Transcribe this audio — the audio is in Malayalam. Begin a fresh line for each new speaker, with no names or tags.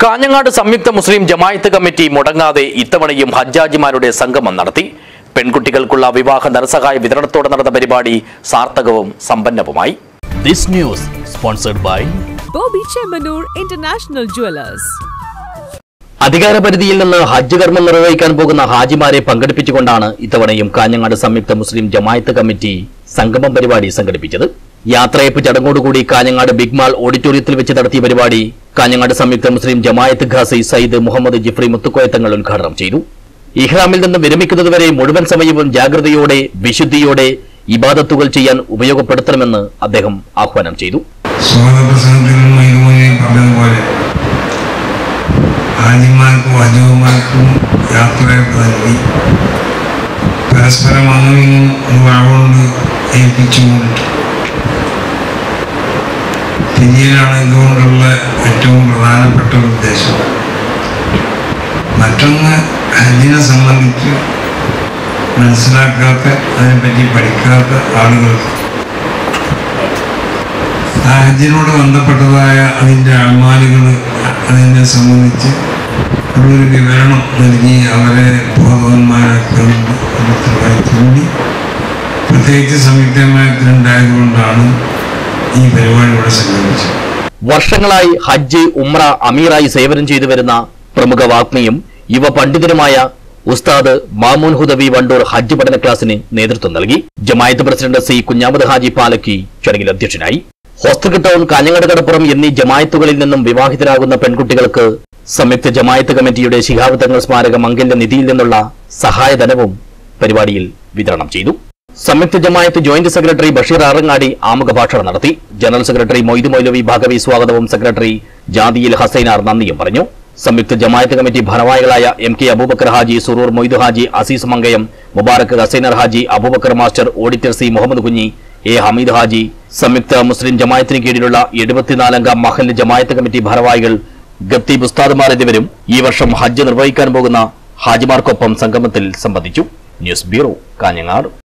കാഞ്ഞങ്ങാട് സംയുക്ത മുസ്ലിം ജമായത്ത് കമ്മിറ്റി മുടങ്ങാതെ ഇത്തവണയും ഹജ്ജാജിമാരുടെ സംഗമം നടത്തി പെൺകുട്ടികൾക്കുള്ള വിവാഹ ധനസഹായ വിതരണത്തോടെ നടന്ന പരിപാടി സാർത്ഥകവും സമ്പന്നവുമായി this news sponsored by
Bobby Chemanur International Jewelers.
അധികാരപരിധിയിൽ നിന്ന് ഹജ്ജ് കർമ്മം നിർവഹിക്കാൻ പോകുന്ന ഹാജിമാരെ പങ്കെടുപ്പിച്ചുകൊണ്ടാണ് ഇത്തവണയും കാഞ്ഞങ്ങാട് സംയുക്ത മുസ്ലിം ജമായത്ത് കമ്മിറ്റി സംഗമം പരിപാടി സംഘടിപ്പിച്ചത് യാത്രയപ്പ് ചടങ്ങോടുകൂടി കാഞ്ഞങ്ങാട് ബിഗ് മാൾ ഓഡിറ്റോറിയത്തിൽ വെച്ച് നടത്തിയ പരിപാടി കാഞ്ഞങ്ങാട് സംയുക്ത മുസ്ലിം ജമായത്ത് ഖാസി സയ്യിദ് മുഹമ്മദ് ജിഫ്രി മുത്തുക്കോയ തങ്ങൾ ഉദ്ഘാടനം ചെയ്തു ഇഹ്റാമിൽ നിന്ന് വിരമിക്കുന്നതുവരെ മുഴുവൻ സമയവും ജാഗ്രതയോടെ വിശുദ്ധിയോടെ ഇബാദത്തുകൾ ചെയ്യാൻ ഉപയോഗപ്പെടുത്തണമെന്ന് അദ്ദേഹം ആഹ്വാനം ചെയ്തു
സ്വാഗത പ്രസംഗത്തിൽ മൈതുമൊഴി പറഞ്ഞതുപോലെ ഹാജിമാർക്കും വജുമാർക്കും യാത്രയൊക്കെ നൽകി പരസ്പരം അങ്ങും വാവുകൊണ്ട് ഏൽപ്പിച്ചുകൊണ്ട് പിന്നീടാണ് ഇതുകൊണ്ടുള്ള ഏറ്റവും പ്രധാനപ്പെട്ട ഒരു ഉദ്ദേശം മറ്റൊന്ന് ഹജ്ജിനെ സംബന്ധിച്ച് മനസ്സിലാക്കാത്ത അതിനെപ്പറ്റി പഠിക്കാത്ത ആളുകൾക്ക് ആ ഹജ്ജിനോട് ബന്ധപ്പെട്ടതായ അതിൻ്റെ അമാലുകൾ അതിനെ സംബന്ധിച്ച് ഉള്ളൊരു വിവരണം നൽകി അവരെ ബോധവാന്മാരാക്കുന്നുണ്ട് കൂടി പ്രത്യേകിച്ച് സംയുക്തമായിട്ടുണ്ടായതുകൊണ്ടാണ് ഈ പരിപാടി ഇവിടെ സംഘടിപ്പിച്ചത്
വർഷങ്ങളായി ഹജ്ജ് ഉംറ അമീറായി സേവനം ചെയ്തു വരുന്ന പ്രമുഖ വാഗ്മിയും യുവ പണ്ഡിതനുമായ ഉസ്താദ് മാമൂൻ ഹുദവി വണ്ടൂർ ഹജ്ജ് പഠന ക്ലാസിന് നേതൃത്വം നൽകി ജമായത്ത് പ്രസിഡന്റ് സി കുഞ്ഞാമത് ഹാജി പാലക്കി ചടങ്ങിൽ അധ്യക്ഷനായി ഹോസ്പിറ്റൽ ടൗൺ കാഞ്ഞങ്ങാട് കടപ്പുറം എന്നീ ജമായത്തുകളിൽ നിന്നും വിവാഹിതരാകുന്ന പെൺകുട്ടികൾക്ക് സംയുക്ത ജമായത്ത് കമ്മിറ്റിയുടെ ശിഹാബ് തങ്ങൾ സ്മാരക മംഗല്യ നിധിയിൽ നിന്നുള്ള സഹായധനവും പരിപാടിയിൽ വിതരണം ചെയ്തു സംയുക്ത ജമായത്ത് ജോയിന്റ് സെക്രട്ടറി ബഷീർ ആറങ്ങാടി ആമുഖ ഭാഷണം നടത്തി ജനറൽ സെക്രട്ടറി മൊയ്തു മൗലവി ഭാഗവി സ്വാഗതവും സെക്രട്ടറി ജാദിയിൽ ഹസൈനാർ നന്ദിയും പറഞ്ഞു സംയുക്ത ജമായത്ത് കമ്മിറ്റി ഭാരവാഹികളായ M K Aboobacker Haji Suroor Moidu Haji Azeez Mankayam Mubarak Hassainar Haji Aboobacker master auditor C Muhammad Kunhi A Hameed Haji സംയുക്ത മുസ്ലിം ജമായത്തിന് കീഴിലുള്ള എഴുപത്തിനാലംഗ മഹൽ ജമായത്ത് കമ്മിറ്റി ഭാരവാഹികൾ ഗത്തീബ് ഉസ്താദുമാർ എന്നിവരും ഈ വർഷം ഹജ്ജ് നിർവഹിക്കാൻ പോകുന്ന ഹാജിമാർക്കൊപ്പം സംഗമത്തിൽ സംബന്ധിച്ചു ന്യൂസ് ബ്യൂറോ കാഞ്ഞങ്ങാട്